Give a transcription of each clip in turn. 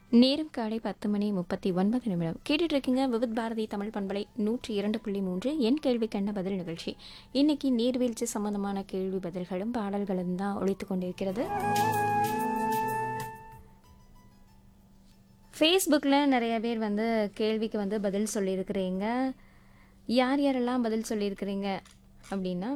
நேரம் காலை பத்து மணி முப்பத்தி ஒன்பது நிமிடம் கேட்டுட்டு இருக்கீங்க விவித் பாரதி தமிழ் பண்பலை நூற்றி இரண்டு புள்ளி மூன்று என் கேள்விக்கென்ன பதில் நிகழ்ச்சி இன்னைக்கு நீர்வீழ்ச்சி சம்பந்தமான கேள்வி பதில்களும் பாடல்களும் தான் ஒழித்து கொண்டிருக்கிறது ஃபேஸ்புக்கில் நிறைய பேர் வந்து கேள்விக்கு வந்து பதில் சொல்லியிருக்கிறீங்க யார் யாரெல்லாம் பதில் சொல்லியிருக்கிறீங்க அப்படின்னா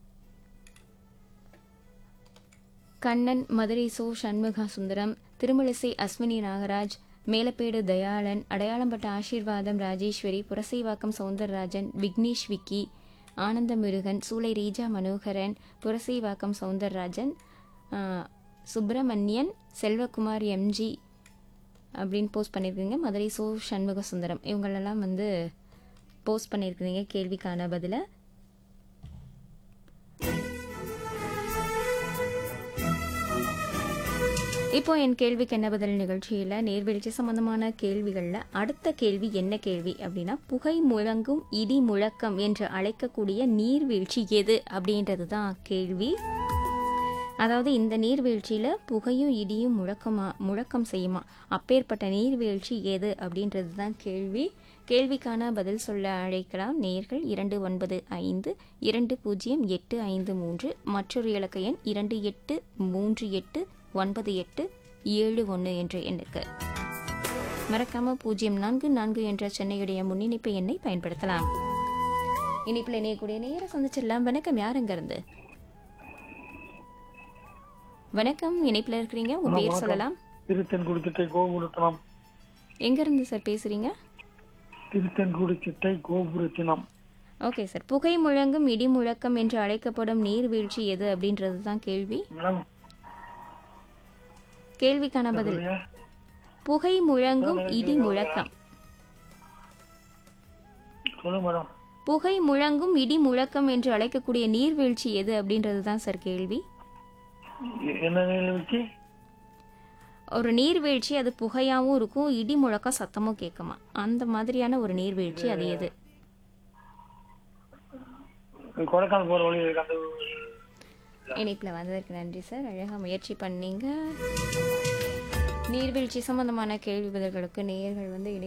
கண்ணன் மதுரை சோ சண்முகா சுந்தரம் திருமலிசை அஸ்வினி நாகராஜ் மேலப்பேடு தயாளன் அடையாளம்பட்ட ஆசீர்வாதம் ராஜேஸ்வரி புரசைவாக்கம் சவுந்தரராஜன் விக்னேஷ் விக்கி ஆனந்த முருகன் சூளை ரீஜா மனோகரன் புரசைவாக்கம் சவுந்தரராஜன் ஆ, சுப்பிரமணியன் செல்வகுமார் எம்ஜி அப்படின்னு போஸ்ட் பண்ணியிருக்கீங்க மதுரை சோ சண்முக சுந்தரம் இவங்களெல்லாம் வந்து போஸ்ட் பண்ணியிருக்கிறீங்க கேள்விக்கான பதிலை இப்போ என் கேள்விக்கு என்ன பதில் நிகழ்ச்சியில் நேர்வீழ்ச்சி சம்பந்தமான கேள்விகளில் அடுத்த கேள்வி என்ன கேள்வி அப்படின்னா புகை முழங்கும் இடி முழக்கம் என்று அழைக்கக்கூடிய நீர்வீழ்ச்சி எது அப்படின்றது தான் கேள்வி அதாவது இந்த நீர்வீழ்ச்சியில் புகையும் இடியும் முழக்கமா முழக்கம் செய்யுமா அப்பேற்பட்ட நீர்வீழ்ச்சி எது அப்படின்றது தான் கேள்வி கேள்விக்கான பதில் சொல்ல அழைக்கலாம் நேர்கள் இரண்டு ஒன்பது ஐந்து இரண்டு பூஜ்ஜியம் எட்டு ஐந்து மூன்று மற்றொரு இலக்க எண் இரண்டு எட்டு மூன்று எட்டு ஒன்பது எட்டு ஏழு ஒன்று என்ற எண்ணுக்கு மறக்காம பூஜ்ஜியம் நான்கு நான்கு என்ற சென்னையுடைய முன்னிணைப்பு எண்ணை பயன்படுத்தலாம் இனிப்பில் இணையக்கூடிய நேர சந்திச்சிடலாம் வணக்கம் யார் இருந்து வணக்கம் இணைப்பில் இருக்கிறீங்க உங்க பேர் சொல்லலாம் திருத்தென்குடி சிட்டை கோபுரத்தினம் எங்கேருந்து சார் பேசுறீங்க திருத்தென்குடி சிட்டை கோபுரத்தினம் ஓகே சார் புகை முழங்கும் இடி முழக்கம் என்று அழைக்கப்படும் நீர்வீழ்ச்சி எது அப்படின்றது தான் கேள்வி மேடம் கேள்விக்கான பதில் சொல்லுங்க. புகை முழங்கும் இடி முழக்கம் சொல்லுங்க மேடம் புகை முழங்கும் இடி முழக்கம் என்று அழைக்கக்கூடிய நீர்வீழ்ச்சி எது அப்படின்றது தான் சார் கேள்வி எ- என்ன நிகழ்ச்சி ஒரு நீர்வீழ்ச்சி அது புகையாவும் இருக்கும் இடி முழக்கம் சத்தமும் கேட்குமா அந்த மாதிரியான ஒரு நீர்வீழ்ச்சி அது எது கொடைக்கானல் போற வழி இருக்கு அந்த இணைப்பில் வந்ததற்கு நன்றி சார் அழகாக முயற்சி பண்ணீங்க நீர்வீழ்ச்சி சம்பந்தமான கேள்வி பதில்களுக்கு நேயர்கள் வந்து இணை